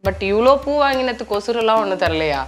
But இவ்வளோ பூ வாங்கினதுக்கு ஒசுரெல்லாம் ஒன்றும் தரலையா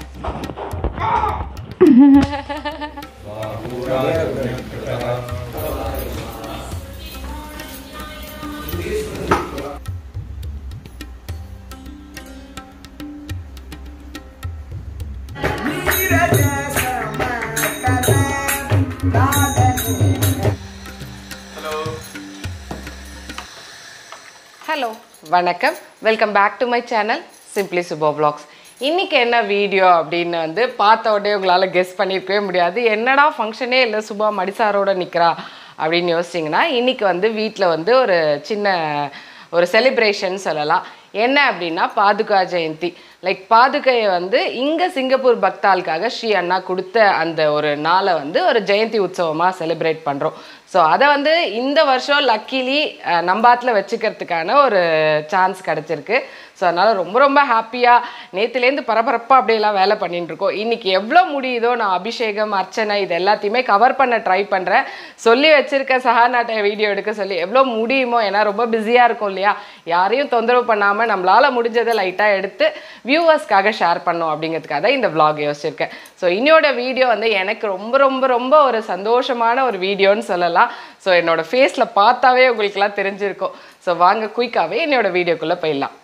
ஹலோ வணக்கம் welcome back to my channel simply Subo vlogs இன்னைக்கு என்ன வீடியோ அப்படின்னு வந்து பார்த்த உடனே உங்களால் கெஸ் பண்ணியிருக்கவே முடியாது என்னடா ஃபங்க்ஷனே இல்லை சுபா மடிசாரோட நிற்கிறா அப்படின்னு யோசிச்சிங்கன்னா இன்னைக்கு வந்து வீட்டில் வந்து ஒரு சின்ன ஒரு செலிப்ரேஷன் சொல்லலாம் என்ன அப்படின்னா பாதுகா ஜெயந்தி லைக் பாதுகையை வந்து இங்கே சிங்கப்பூர் பக்தாளுக்காக ஸ்ரீ அண்ணா கொடுத்த அந்த ஒரு நாளை வந்து ஒரு ஜெயந்தி உற்சவமாக செலிப்ரேட் பண்ணுறோம் ஸோ அதை வந்து இந்த வருஷம் லக்கிலி நம்பாத்தில் வச்சுக்கிறதுக்கான ஒரு சான்ஸ் கிடச்சிருக்கு ஸோ அதனால் ரொம்ப ரொம்ப ஹாப்பியாக நேற்றுலேருந்து பரபரப்பாக அப்படியெல்லாம் வேலை பண்ணிட்டு இருக்கோம் இன்றைக்கி எவ்வளோ முடியுதோ நான் அபிஷேகம் அர்ச்சனை இது எல்லாத்தையுமே கவர் பண்ண ட்ரை பண்ணுறேன் சொல்லி வச்சுருக்க சஹாநாட்டை வீடியோ எடுக்க சொல்லி எவ்வளோ முடியுமோ ஏன்னா ரொம்ப பிஸியாக இருக்கும் இல்லையா யாரையும் தொந்தரவு பண்ணாமல் நம்மளால் முடிஞ்சதை லைட்டாக எடுத்து வியூவர்ஸ்க்காக ஷேர் பண்ணோம் அப்படிங்கிறதுக்காக தான் இந்த vlog யோசிச்சிருக்கேன் ஸோ இன்னையோட வீடியோ வந்து எனக்கு ரொம்ப ரொம்ப ரொம்ப ஒரு சந்தோஷமான ஒரு வீடியோன்னு சொல்லலாம் ஸோ என்னோட ஃபேஸில் பார்த்தாவே உங்களுக்குலாம் தெரிஞ்சிருக்கும் ஸோ வாங்க குயிக்காகவே என்னோட வீடியோக்குள்ளே போயிடலாம்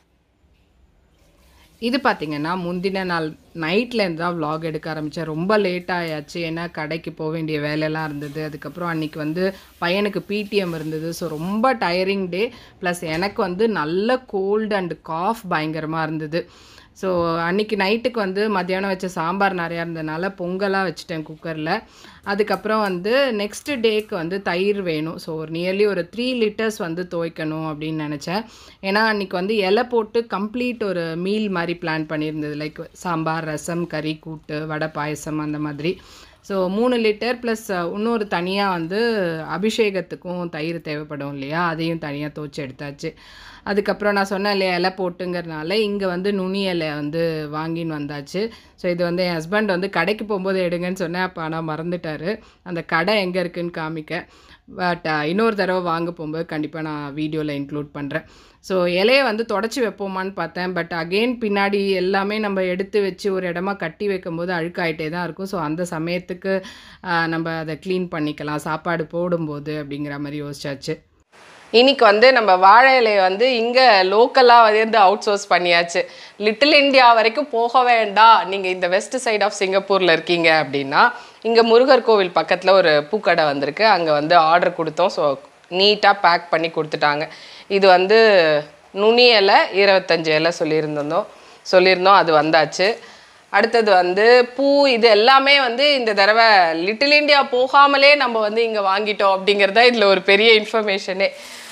இது பார்த்தீங்கன்னா முந்தின நாள் நைட்லேருந்து தான் vlog எடுக்க ஆரம்பித்தேன் ரொம்ப லேட் ஆயாச்சு ஏன்னா கடைக்கு போக வேண்டிய வேலையெல்லாம் இருந்தது அதுக்கப்புறம் அன்றைக்கி வந்து பையனுக்கு பிடிஎம் இருந்தது ஸோ ரொம்ப டயரிங் டே ப்ளஸ் எனக்கு வந்து நல்ல கோல்டு அண்ட் காஃப் பயங்கரமாக இருந்தது ஸோ அன்றைக்கி நைட்டுக்கு வந்து மத்தியானம் வச்ச சாம்பார் நிறையா இருந்ததுனால பொங்கலாக வச்சுட்டேன் குக்கரில் அதுக்கப்புறம் வந்து நெக்ஸ்ட் டேக்கு வந்து தயிர் வேணும் ஸோ ஒரு நியர்லி ஒரு த்ரீ லிட்டர்ஸ் வந்து துவைக்கணும் அப்படின்னு நினச்சேன் ஏன்னா அன்றைக்கி வந்து இலை போட்டு கம்ப்ளீட் ஒரு மீல் மாதிரி பிளான் பண்ணியிருந்தது லைக் சாம்பார் ரசம் கறி கூட்டு வடை பாயசம் அந்த மாதிரி ஸோ மூணு லிட்டர் ப்ளஸ் இன்னொரு தனியாக வந்து அபிஷேகத்துக்கும் தயிர் தேவைப்படும் இல்லையா அதையும் தனியாக துவைச்சி எடுத்தாச்சு அதுக்கப்புறம் நான் சொன்னேன் இல்லையா இலை போட்டுங்கிறனால இங்கே வந்து நுனி இலை வந்து வாங்கின்னு வந்தாச்சு ஸோ இது வந்து என் ஹஸ்பண்ட் வந்து கடைக்கு போகும்போது எடுங்கன்னு சொன்னேன் அப்போ ஆனால் மறந்துட்டார் அந்த கடை எங்கே இருக்குன்னு காமிக்க பட் இன்னொரு தடவை வாங்க போகும்போது கண்டிப்பாக நான் வீடியோவில் இன்க்ளூட் பண்ணுறேன் ஸோ இலையை வந்து தொடச்சி வைப்போமான்னு பார்த்தேன் பட் அகெயின் பின்னாடி எல்லாமே நம்ம எடுத்து வச்சு ஒரு இடமா கட்டி வைக்கும்போது அழுக்காயிட்டே தான் இருக்கும் ஸோ அந்த சமயத்துக்கு ஆஹ், நம்ம அதை க்ளீன் பண்ணிக்கலாம் சாப்பாடு போடும்போது அப்படிங்கிற மாதிரி யோசிச்சாச்சு இன்னைக்கு வந்து நம்ம வாழை இலையை வந்து இங்கே லோக்கலாக வந்து அவுட் சோர்ஸ் பண்ணியாச்சு லிட்டில் இந்தியா வரைக்கும் போக வேண்டாம் நீங்கள் இந்த வெஸ்ட் சைட் ஆஃப் சிங்கப்பூரில் இருக்கீங்க அப்படின்னா இங்கே முருகர் கோவில் பக்கத்தில் ஒரு பூக்கடை வந்திருக்கு அங்கே வந்து ஆர்டர் கொடுத்தோம் ஸோ நீட்டாக பேக் பண்ணி கொடுத்துட்டாங்க இது வந்து நுனி இலை இருபத்தஞ்சு இலை சொல்லியிருந்தோம் சொல்லியிருந்தோம் அது வந்தாச்சு அடுத்தது வந்து பூ இது எல்லாமே வந்து இந்த தடவை லிட்டில் இந்தியா போகாமலே நம்ம வந்து இங்கே வாங்கிட்டோம் அப்படிங்கிறது தான் இதில் ஒரு பெரிய இன்ஃபர்மேஷனே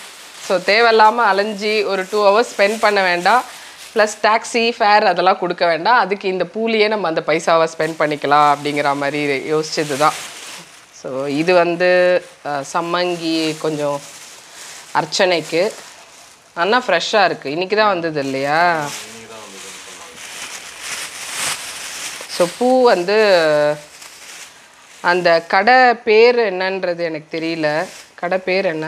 ஸோ தேவையில்லாமல் அலைஞ்சி ஒரு டூ ஹவர்ஸ் ஸ்பெண்ட் பண்ண வேண்டாம் ப்ளஸ் டாக்ஸி ஃபேர் அதெல்லாம் கொடுக்க வேண்டாம் அதுக்கு இந்த பூலியே நம்ம அந்த பைசாவை ஸ்பெண்ட் பண்ணிக்கலாம் அப்படிங்கிற மாதிரி யோசிச்சது தான் ஸோ இது வந்து அஹ், சம்மங்கி கொஞ்சம் அர்ச்சனைக்கு ஆனால் ஃப்ரெஷ்ஷாக இருக்குது இன்றைக்கி தான் வந்தது இல்லையா ஸோ பூ வந்து அந்த கடை பேர் என்னன்றது எனக்கு தெரியல கடை பேர் என்ன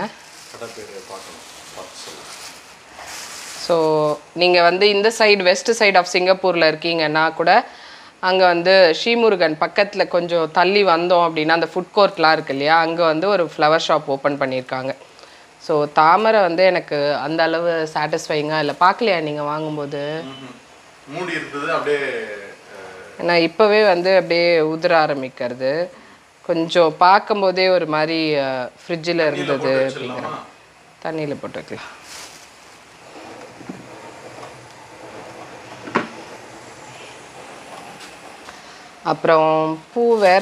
ஸோ நீங்கள் வந்து இந்த சைடு வெஸ்ட் சைடு ஆஃப் சிங்கப்பூரில் இருக்கீங்கன்னா கூட அங்கே வந்து ஸ்ரீமுருகன் பக்கத்தில் கொஞ்சம் தள்ளி வந்தோம் அப்படின்னா அந்த ஃபுட் கோர்ட்லாம் இருக்கு இல்லையா அங்கே வந்து ஒரு ஃப்ளவர் ஷாப் ஓப்பன் பண்ணியிருக்காங்க ஸோ தாமரை வந்து எனக்கு அந்த அளவு சாட்டிஸ்ஃபைங்காக இல்லை பார்க்கலையா நீங்கள் வாங்கும்போது மூடி இருந்தது அப்படியே அஹ், ஏன்னா இப்போவே வந்து அப்படியே உதிர ஆரம்பிக்கிறது கொஞ்சம் பார்க்கும்போதே ஒரு மாதிரி ஃப்ரிட்ஜில் இருந்தது அப்படிங்கிற தண்ணியில் போட்டு வைக்கலாம் அப்புறம் பூ வேற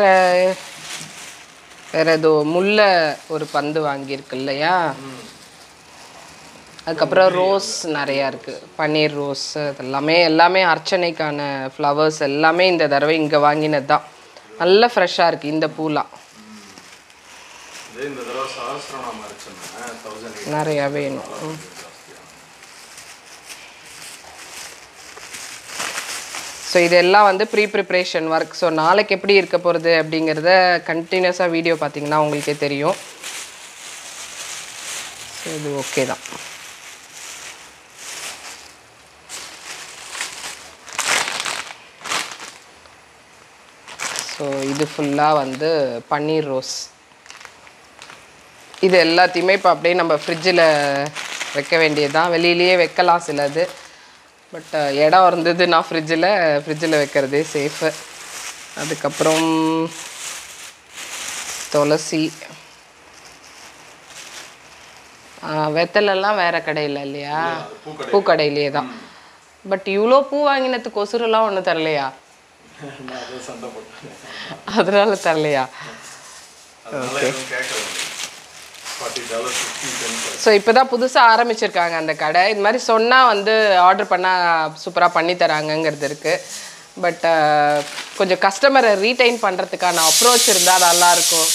வேற ஏதோ முல்லை ஒரு பந்து வாங்கியிருக்கு இல்லையா அதுக்கப்புறம் ரோஸ் நிறையா இருக்குது பன்னீர் ரோஸ் அதெல்லாமே எல்லாமே அர்ச்சனைக்கான ஃப்ளவர்ஸ் எல்லாமே இந்த தடவை இங்கே வாங்கினது தான் நல்ல ஃப்ரெஷ்ஷாக இருக்குது இந்த பூலாம் இதே இந்த தடவை சஹஸ்ரநாம அர்ச்சனை தௌசண்ட் நிறையா வேணும் ம். ஸோ இதெல்லாம் வந்து ப்ரீ ப்ரிப்ரேஷன் ஒர்க் ஸோ நாளைக்கு எப்படி இருக்க போகிறது அப்படிங்கிறத கண்டினியூஸாக வீடியோ பார்த்தீங்கன்னா உங்களுக்கே தெரியும் ஸோ இது ஓகே தான் ஸோ இது ஃபுல்லாக வந்து பன்னீர் ரோஸ் இது எல்லாத்தையுமே இப்போ அப்படியே நம்ம ஃப்ரிட்ஜில் வைக்க வேண்டியதுதான் வெளியிலேயே வைக்கலாம் சிலது பட் இடம் இருந்ததுன்னா ஃப்ரிட்ஜில் ஃப்ரிட்ஜில் வைக்கிறதே சேஃபு அதுக்கப்புறம் துளசி ஆ, வெத்தலைலாம் வேற கடையில் இல்லையா பூக்கடை. பூக்கடையிலேயே தான் பட் இவ்வளோ பூ வாங்கினதுக்கொசரெல்லாம் ஒன்றும் தரலையா நான் அதை சண்டை போட்டேன் அதனால தரலையா அதனால எதுவும் கேட்கல forty dollar fifty cent so இப்போ தான் புதுசாக ஆரம்பிச்சிருக்காங்க அந்த கடை இது மாதிரி சொன்னால் வந்து ஆர்டர் பண்ணால் சூப்பராக பண்ணி தராங்கங்கிறது இருக்குது பட் கொஞ்சம் கஸ்டமரை ரீடைன் பண்ணுறதுக்கான அப்ரோச் இருந்தால் நல்லாயிருக்கும்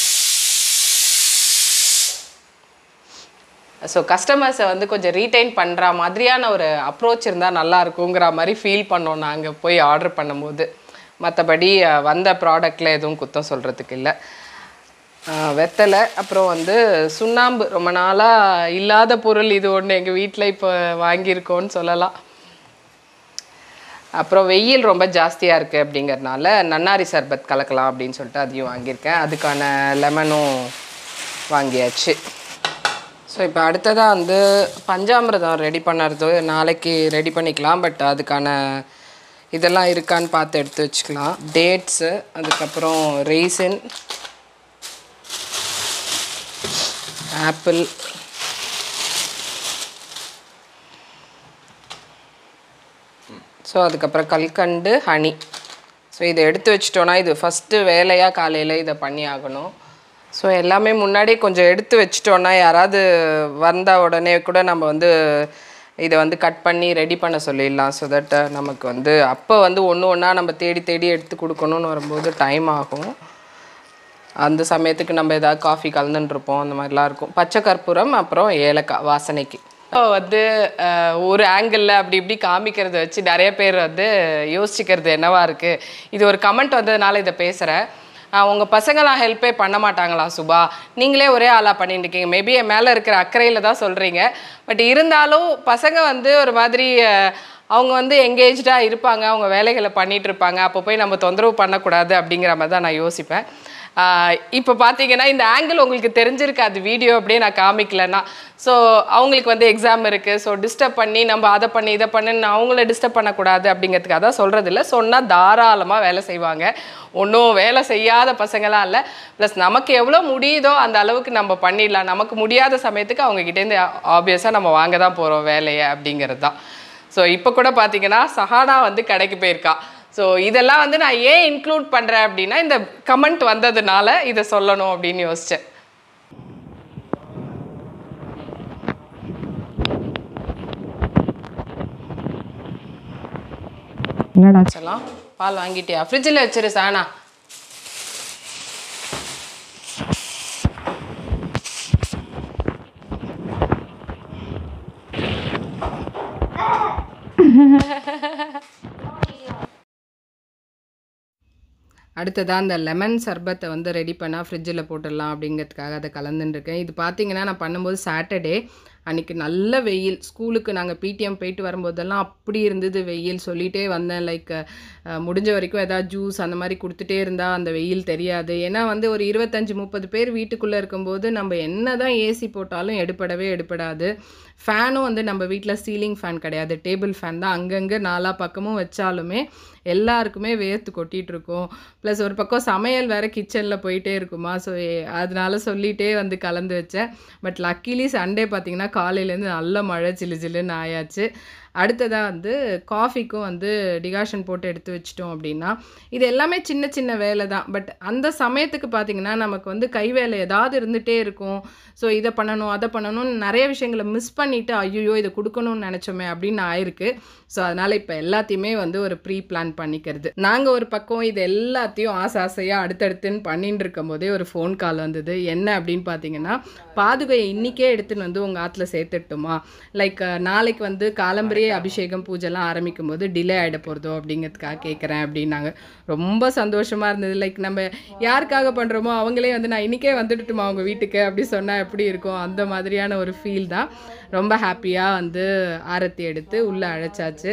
ஸோ கஸ்டமர்ஸை வந்து கொஞ்சம் ரீடைன் பண்ணுற மாதிரியான ஒரு அப்ரோச் இருந்தால் நல்லா இருக்குங்கிற மாதிரி ஃபீல் பண்ணோம் நாங்கள் போய் ஆர்டர் பண்ணும்போது மற்றபடி அஹ், வந்த ப்ராடக்டில் எதுவும் குத்தம் சொல்கிறதுக்கு இல்லை அஹ், வெத்தலை அப்புறம் வந்து சுண்ணாம்பு ரொம்ப நாளாக இல்லாத பொருள் இது ஒன்று எங்கள் வீட்டில் இப்போ வாங்கியிருக்கோன்னு சொல்லலாம் அப்புறம் வெயில் ரொம்ப ஜாஸ்தியாக இருக்குது அப்படிங்கறதுனால நன்னாரி சர்பத் கலக்கலாம் அப்படின்னு சொல்லிட்டு அதையும் வாங்கியிருக்கேன் அதுக்கான லெமனும் வாங்கியாச்சு ஸோ இப்போ அடுத்ததாக வந்து பஞ்சாமிர்தம் ரெடி பண்ணுறது நாளைக்கு ரெடி பண்ணிக்கலாம் பட் அதுக்கான இதெல்லாம் இருக்கான்னு பார்த்து எடுத்து வச்சுக்கலாம் டேட்ஸு அதுக்கப்புறம் ரெய்சின் ஆப்பிள் ஸோ அதுக்கப்புறம் கல்கண்டு ஹனி ஸோ இதை எடுத்து வச்சிட்டோன்னா இது ஃபஸ்ட்டு வேலையாக காலையில் இதை பண்ணி ஆகணும் ஸோ எல்லாமே முன்னாடியே கொஞ்சம் எடுத்து வச்சிட்டோன்னா யாராவது வந்த உடனே கூட நம்ம வந்து இதை வந்து கட் பண்ணி ரெடி பண்ண சொல்லிடலாம் ஸோ தட் நமக்கு வந்து அப்போ வந்து ஒன்று ஒன்றா நம்ம தேடி தேடி எடுத்து கொடுக்கணுன்னு வரும்போது டைம் ஆகும் அந்த சமயத்துக்கு நம்ம ஏதாவது காஃபி கலந்துட்டுருப்போம் அந்த மாதிரிலாம் இருக்கும் பச்சை கற்பூரம் அப்புறம் ஏலக்காய் வாசனைக்கு இப்போ வந்து அஹ், ஒரு ஆங்கிளில் அப்படி இப்படி காமிக்கிறத வச்சு நிறைய பேர் வந்து யோசிச்சுக்கிறது என்னவா இருக்குது இது ஒரு கமெண்ட் வந்ததுனால இதை பேசுகிறேன் உங்கள் பசங்களாம் ஹெல்ப்பே பண்ண மாட்டாங்களா சுபா நீங்களே ஒரே ஆளாக பண்ணிட்டு இருக்கீங்க மேபி என் மேலே இருக்கிற அக்கறையில் தான் சொல்கிறீங்க பட் இருந்தாலும் பசங்க வந்து ஒரு மாதிரி அஹ், அவங்க வந்து எங்கேஜ்டாக இருப்பாங்க அவங்க வேலைகளை பண்ணிட்டு இருப்பாங்க அப்போ போய் நம்ம தொந்தரவு பண்ணக்கூடாது அப்படிங்கிற மாதிரி தான் நான் யோசிப்பேன் இப்போ பார்த்தீங்கன்னா இந்த ஆங்கிள் உங்களுக்கு தெரிஞ்சிருக்காது வீடியோ அப்படியே நான் காமிக்கலன்னா ஸோ அவங்களுக்கு வந்து எக்ஸாம் இருக்குது ஸோ டிஸ்டர்ப் பண்ணி நம்ம அதை பண்ணி இதை பண்ணுன்னு அவங்கள டிஸ்டர்ப் பண்ணக்கூடாது அப்படிங்கிறதுக்காக தான் சொல்கிறது இல்லை சொன்னால் தாராளமாக வேலை செய்வாங்க ஒன்றும் வேலை செய்யாத பசங்களாம் இல்லை ப்ளஸ் நமக்கு எவ்வளோ முடியுதோ அந்த அளவுக்கு நம்ம பண்ணிடலாம் நமக்கு முடியாத சமயத்துக்கு அவங்க கிட்டேருந்து ஆப்வியஸாக நம்ம வாங்க தான் போகிறோம் வேலையை அப்படிங்கிறது தான் ஸோ இப்போ கூட பார்த்தீங்கன்னா சஹானா வந்து கடைக்கு போயிருக்கா ஸோ இதெல்லாம் வந்து நான் ஏன் இன்க்ளூட் பண்ணுறேன் அப்படின்னா இந்த கமெண்ட் வந்ததுனால இதை சொல்லணும் அப்படின்னு யோசித்தேன் என்னடா சொல்லலாம் பால் வாங்கிட்டியா ஃப்ரிட்ஜில் வச்சிரு சானா அடுத்ததாக அந்த லெமன் சர்பத்தை வந்து ரெடி பண்ணால் ஃப்ரிட்ஜில் போட்டுடலாம் அப்படிங்கிறதுக்காக அதை கலந்துட்டுருக்கேன் இது பார்த்தீங்கன்னா நான் பண்ணும்போது சாட்டர்டே அன்றைக்கி நல்ல வெயில் ஸ்கூலுக்கு நாங்கள் பிடிஎம் போயிட்டு வரும்போதெல்லாம் அப்படி இருந்தது வெயில் சொல்லிகிட்டே வந்தேன் லைக் முடிஞ்ச வரைக்கும் ஏதாவது ஜூஸ் அந்த மாதிரி கொடுத்துட்டே இருந்தால் அந்த வெயில் தெரியாது ஏன்னா வந்து ஒரு இருபத்தஞ்சி முப்பது பேர் வீட்டுக்குள்ளே இருக்கும்போது நம்ம என்ன தான் ஏசி போட்டாலும் எடுப்படவே எடுப்படாது ஃபேனும் வந்து நம்ம வீட்டில் சீலிங் ஃபேன் கிடையாது டேபிள் ஃபேன் தான் அங்கங்கே நாலா பக்கமும் வச்சாலுமே எல்லாருக்குமே வேர்த்து கொட்டிகிட்டு இருக்கும் ப்ளஸ் ஒரு பக்கம் சமையல் வேறு கிச்சனில் போயிட்டே இருக்குமா ஸோ அதனால சொல்லிகிட்டே வந்து கலந்து வச்சேன் பட் லக்கிலி சண்டே பார்த்தீங்கன்னா காலையிலேருந்து நல்ல மழை சிலு சிலுன்னு ஆயாச்சு அடுத்ததாக வந்து காஃபிக்கும் வந்து டிகாஷன் போட்டு எடுத்து வச்சிட்டோம் அப்படின்னா இது எல்லாமே சின்ன சின்ன வேலை தான் பட் அந்த சமயத்துக்கு பார்த்தீங்கன்னா நமக்கு வந்து கை வேலை ஏதாவது இருந்துகிட்டே இருக்கும் ஸோ இதை பண்ணணும் அதை பண்ணணும்னு நிறைய விஷயங்களை மிஸ் பண்ணிவிட்டு ஐயோ இதை கொடுக்கணும்னு நினச்சோமே அப்படின்னு ஆயிருக்கு ஸோ அதனால் இப்போ எல்லாத்தையுமே வந்து ஒரு ப்ரீ பிளான் பண்ணிக்கிறது நாங்கள் ஒரு பக்கம் இது எல்லாத்தையும் ஆசை ஆசையாக அடுத்தடுத்துன்னு பண்ணிட்டு இருக்கும் போதே ஒரு ஃபோன் கால் வந்தது என்ன அப்படின்னு பார்த்தீங்கன்னா பாதுகையை இன்றைக்கே எடுத்துன்னு வந்து உங்கள் ஆற்றுல சேர்த்துட்டுமா லைக் நாளைக்கு வந்து காலம்பரியே அபிஷேகம் பூஜைலாம் ஆரம்பிக்கும் போது டிலே ஆகிட போகிறதோ அப்படிங்கிறதுக்காக கேட்குறேன் அப்படின்னாங்க ரொம்ப சந்தோஷமாக இருந்தது லைக் நம்ம யாருக்காக பண்ணுறோமோ அவங்களே வந்து நான் இன்றைக்கே வந்துட்டுமா அவங்க வீட்டுக்கு அப்படி சொன்னால் எப்படி இருக்கும் அந்த மாதிரியான ஒரு ஃபீல் தான் ரொம்ப ஹாப்பியாக வந்து ஆரத்தி எடுத்து உள்ளே அழைச்சாச்சு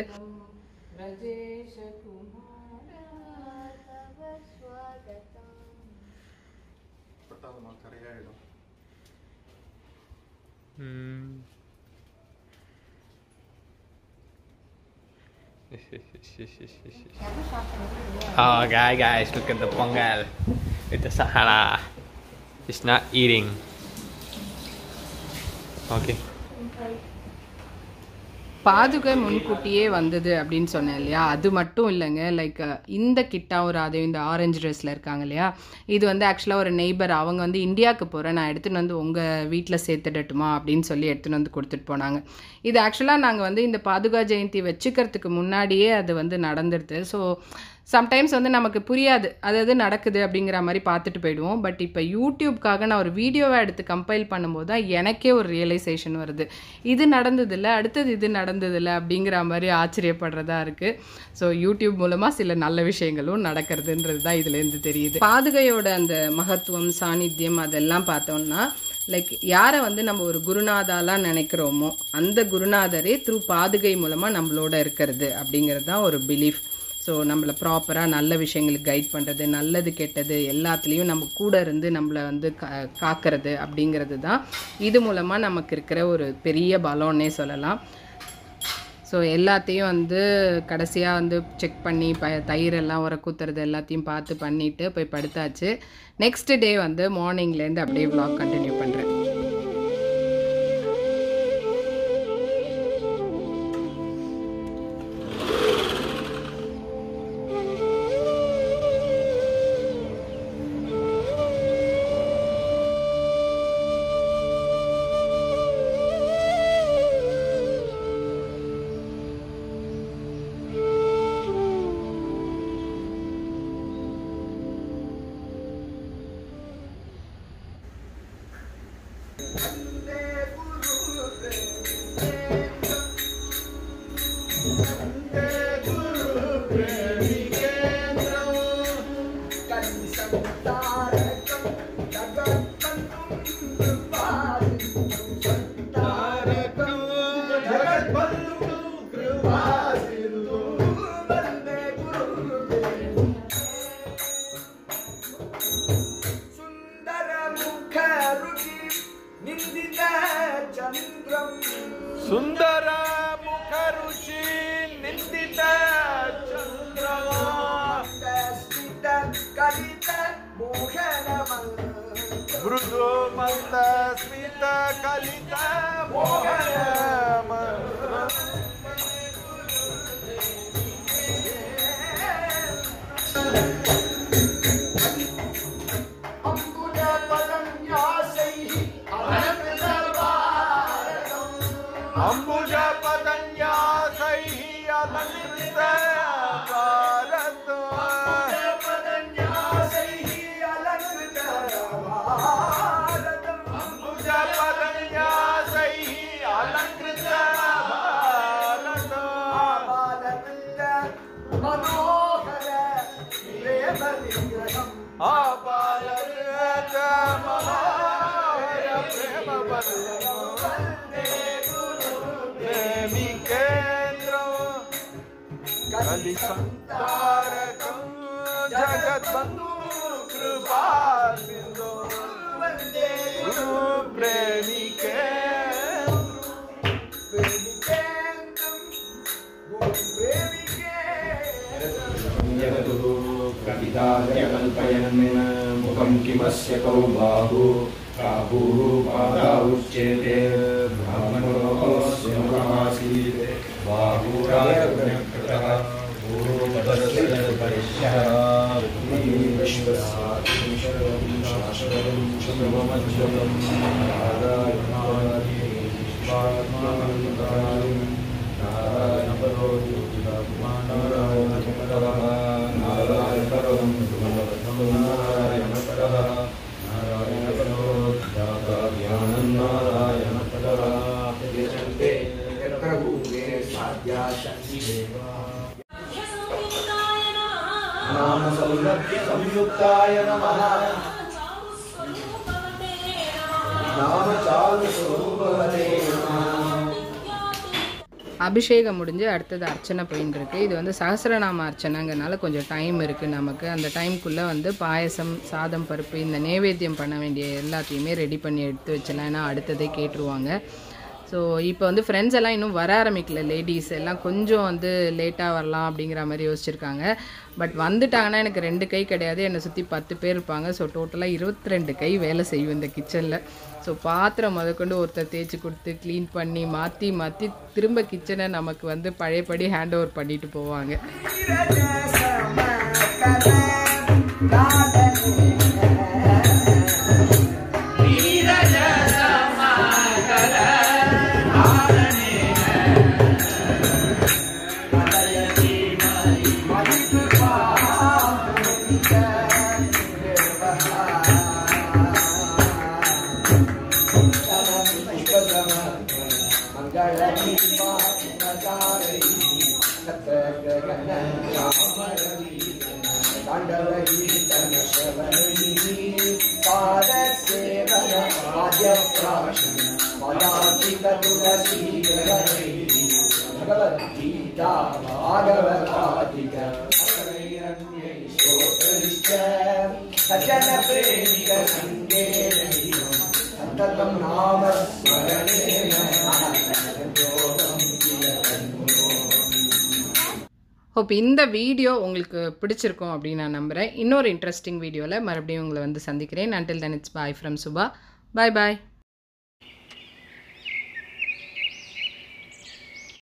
ஒட்டாதுமா கரையாயிடும் Mm. oh, guys, guys, look at the pongal with the Sahara. It's not eating. Okay. பாதுகை முன்கூட்டியே வந்தது அப்படின்னு சொன்னேன் இல்லையா அது மட்டும் இல்லைங்க லைக் இந்த கிட்டாவும் ராதையும் இந்த ஆரஞ்சு ட்ரெஸ்ஸில் இருக்காங்க இல்லையா இது வந்து ஆக்சுவலாக ஒரு நெய்பர் அவங்க வந்து இந்தியாவுக்கு போகிறேன் நான் எடுத்துகிட்டு வந்து உங்கள் வீட்டில் சேர்த்துடட்டுமா அப்படின்னு சொல்லி எடுத்துகிட்டு வந்து கொடுத்துட்டு போனாங்க இது ஆக்சுவலாக நாங்கள் வந்து இந்த பாதுகா ஜெயந்தி வச்சுக்கிறதுக்கு முன்னாடியே அது வந்து நடந்துடுது ஸோ சம்டைம்ஸ் வந்து நமக்கு புரியாது அது அது நடக்குது அப்படிங்கிற மாதிரி பார்த்துட்டு போயிடுவோம் பட் இப்போ யூடியூப்காக நான் ஒரு வீடியோவை எடுத்து கம்பைல் பண்ணும்போது தான் எனக்கே ஒரு ரியலைசேஷன் வருது இது நடந்ததில்ல அடுத்தது இது நடந்ததில்ல அப்படிங்கிற மாதிரி ஆச்சரியப்படுறதா இருக்குது ஸோ யூடியூப் மூலமாக சில நல்ல விஷயங்களும் நடக்கிறதுன்றது தான் இதுலேருந்து தெரியுது பாதுகையோட அந்த மகத்துவம் சாநித்தியம் அதெல்லாம் பார்த்தோம்னா லைக் யாரை வந்து நம்ம ஒரு குருநாதாலாம் நினைக்கிறோமோ அந்த குருநாதரே த்ரூ பாதுகை மூலமாக நம்மளோட இருக்கிறது அப்படிங்கிறது தான் ஒரு பிலீஃப் ஸோ நம்மளை ப்ராப்பராக நல்ல விஷயங்களுக்கு கைட் பண்ணுறது நல்லது கெட்டது எல்லாத்துலேயும் நம்ம கூட இருந்து நம்மளை வந்து கா காக்கிறது அப்படிங்கிறது தான் இது மூலமாக நமக்கு இருக்கிற ஒரு பெரிய பலம்னே சொல்லலாம் ஸோ எல்லாத்தையும் வந்து கடைசியாக வந்து செக் பண்ணி ப தயிரெல்லாம் உர குத்துறது எல்லாத்தையும் பார்த்து பண்ணிவிட்டு போய் படுத்தாச்சு நெக்ஸ்ட் டே வந்து மார்னிங்லேருந்து அப்படியே vlog கண்டினியூ பண்ணுறேன் ಸುಂದರ ಮುಖ ರುಚಿ ನಿಂದಿತ ಚಂದ್ರವ ಮೃದು ಮಂದ ಸ್ಮಿತ ಕಲಿತ ಮೋಹನ ಮಂತ್ರ ಅಂಬುಜ ಪದನ್ಯಾಸೈ ಅಲಂಕೃತ ಭಾರತ ಅಂಬುಜ ಪದನ್ಯಾಸೈ ಅಲಂಕೃತ ಭಾರತ ಆಪಾಲಕ ಮಹಾಯ ಪ್ರೇಮ ಪ್ರೇಮಿ ಕೇಂದ್ರ ಕಲಿ ಸಂತಾರಕಂ ಜಗದ್ಬಂಧು ಕೃಪಾ ಸಿಂಧು ಗುರು ಪ್ರೇಮಿಕೆ कल्पयन् मुखं किमस्य कौ बाहु काहुः पादा उच्यते ब्राह्मणोऽस्य मुखमासीत् बाहुराजकृतः पूर्वपदस्य परिश्यः विश्वसात्मं शाश्वतं शममज्जलं नारायणाय विश्वात्मानन्दाय नारायणपरो नारायणपरः नारायणपरं नारायणपरः नारायणपरो ज्ञानं नारायणपरः यजन्ते यत्र भूमे साध्या शक्तिदेवा नाम सौलभ्य संयुक्ताय नमः नाम चारु स्वरूपवते नमः அபிஷேகம் முடிஞ்சு அடுத்தது அர்ச்சனை போயின்னு இருக்கு இது வந்து சகசிரநாம அர்ச்சனைங்கிறனால கொஞ்சம் டைம் இருக்குது நமக்கு அந்த டைம்குள்ளே வந்து பாயசம் சாதம் பருப்பு இந்த நைவேத்தியம் பண்ண வேண்டிய எல்லாத்தையுமே ரெடி பண்ணி எடுத்து வச்சலாம் ஏன்னா அடுத்ததே கேட்டுருவாங்க ஸோ இப்போ வந்து ஃப்ரெண்ட்ஸ் எல்லாம் இன்னும் வர ஆரம்பிக்கல லேடிஸ் எல்லாம் கொஞ்சம் வந்து லேட்டாக வரலாம் அப்படிங்கிற மாதிரி யோசிச்சிருக்காங்க பட் வந்துட்டாங்கன்னா எனக்கு ரெண்டு கை கிடையாது என்னை சுற்றி பத்து பேர் இருப்பாங்க ஸோ டோட்டலாக இருபத்தி ரெண்டு கை வேலை செய்யும் இந்த கிச்சனில் ஸோ பாத்திரம் முதற்கொண்டு ஒருத்தர் தேய்ச்சி கொடுத்து க்ளீன் பண்ணி மாற்றி மாற்றி திரும்ப கிச்சனை நமக்கு வந்து பழையபடி ஹேண்ட் ஓவர் பண்ணிட்டு போவாங்க भगवद्गीता भागवतादिक सजन प्रेमिक सङ्गेन सततं नाम स्मरणेन ஹோப் இந்த வீடியோ உங்களுக்கு பிடிச்சிருக்கும் அப்படின்னு நான் நம்புகிறேன் இன்னொரு இன்ட்ரெஸ்டிங் வீடியோவில் மறுபடியும் உங்களை வந்து சந்திக்கிறேன் until then it's bye from Subha bye bye